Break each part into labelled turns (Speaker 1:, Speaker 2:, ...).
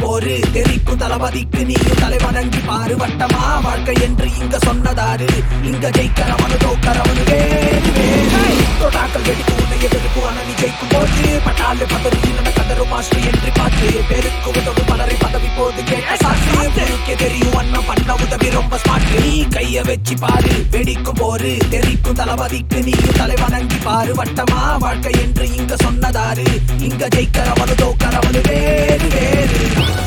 Speaker 1: bore தெரிக்கும் தளபதிக்கு நீயும் தலைவணங்கி பாரு வட்டமா வாழ்க்கை என்று இங்க சொன்னதாரு இங்க ஜெயிக்கிறவனு தோக்கறவனு வேறு வேறு தொடாக்கள் வெடிக்கு உன்னை எதிர்ப்பு அணி ஜெயிக்கும் போது பட்டாளு பதறி இல்லன கதரும் மாஸ்டர் என்று பார்த்து பேருக்கு உதவு பலரை பதவி போது கேட்ட சாக்கு உனக்கே தெரியும் அண்ணன் பண்ண உதவி ரொம்ப ஸ்மார்ட் நீ கைய வச்சு பாரு வெடிக்கும் போரு தெரிக்கும் தளபதிக்கு நீயும் தலைவணங்கி பாரு வட்டமா வாழ்க்கை என்று இங்க சொன்னதாரு இங்க ஜெயிக்கிறவனு தோக்கறவனு வேறு வேறு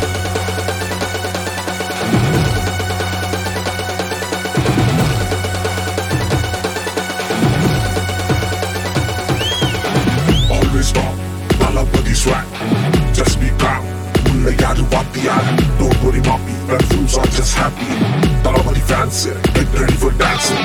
Speaker 2: Always stop, Thalapathy swag Just be calm உள்ள யாரு வாத்தியார் Don't worry மாப்பி When fools are just happy Thalapathy fans Get ready for dancing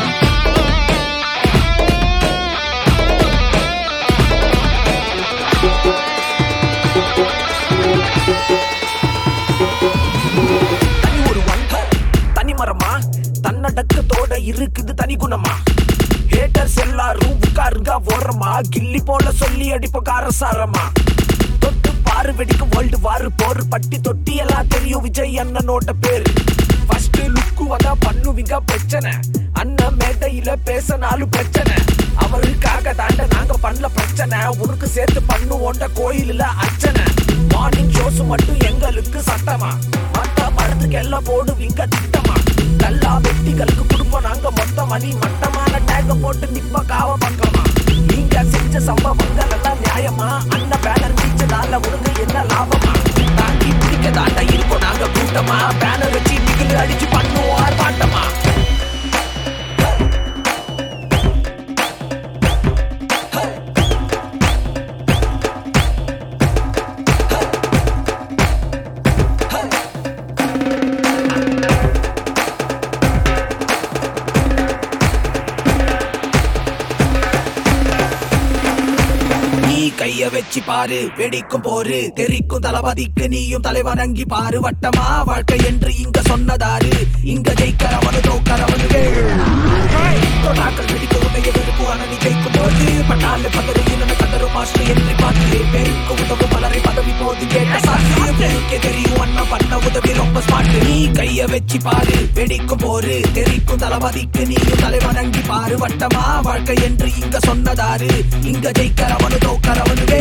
Speaker 1: தனி ஒரு வண்ட தனி மரமா தன்னடக்கத்தோட இருக்குது தனி குணமா ஹேட்டர்ஸ் எல்லாரும் உட்காருங்க ஓரமா கில்லி போல சொல்லி அடிப்ப காரசாரமா தொட்டு பாரு வெடிக்கும் வேர்ல்டு வாரு போர் பட்டி தொட்டி எல்லாம் தெரியும் விஜய் அண்ணனோட பேரு ஃபர்ஸ்ட் லுக்கு வந்தா பண்ணுவீங்க பிரச்சனை அண்ணன் மேடையில பேசினாலும் பிரச்சனை அவருக்காக தாண்ட நாங்க பண்ணல பிரச்சனை உனக்கு சேர்த்து பண்ணுவோண்ட கோயிலுல அர்ச்சனை மார்னிங் ஷோஸ் மட்டும் எங்களுக்கு சட்டமா மத்த மரத்துக்கு எல்லாம் போடுவீங்க திட்டமா நல்லா வெட்டிகளுக்கு கொடுப்போம் நாங்க மொத்த மணி மட்டமான டேக போட்டு நிப்ப காவ பக்கமா நீங்க செஞ்ச சம்பவங்கள் எல்லாம் நியாயமா அண்ணன் பேனர் நீச்சதால உனக்கு என்ன லாபமா தாக்கி பிடிக்க தாண்டா இருக்கோம் நாங்க கூட்டமா பேனர் வச்சு நிகழ் அடிச்சு பண்ணுவோம் ஆர்ப்பாட்டமா நீ கைய வச்சு பாரு வெடிக்கும் போரு தெரிக்கும் தளபதிக்கு நீயும் தலைவணங்கி பாரு வட்டமா வாழ்க்கை என்று இங்க சொன்னதாரு இங்க ஜெயிக்கிறவனு தோக்கறவனு தொடாக்கள் வெடிக்க உன்னை எதிர்ப்பு அணி ஜெயிக்கும் போது பட்டாளு பதறு இல்லன கதரும் மாஸ்டர் என்று பார்த்து பேருக்கு உதவு பலரை பதவி போது கேட்ட சாக்கு உனக்கே தெரியும் அண்ணன் பண்ண உதவி ரொம்ப ஸ்மார்ட் நீ கைய வச்சு பாரு வெடிக்கும் போரு தெரிக்கும் தளபதிக்கு நீயும் தலைவணங்கி பாரு வட்டமா வாழ்க்கை என்று இங்க சொன்னதாரு இங்க ஜெயிக்கிறவனு தோக்கறவனு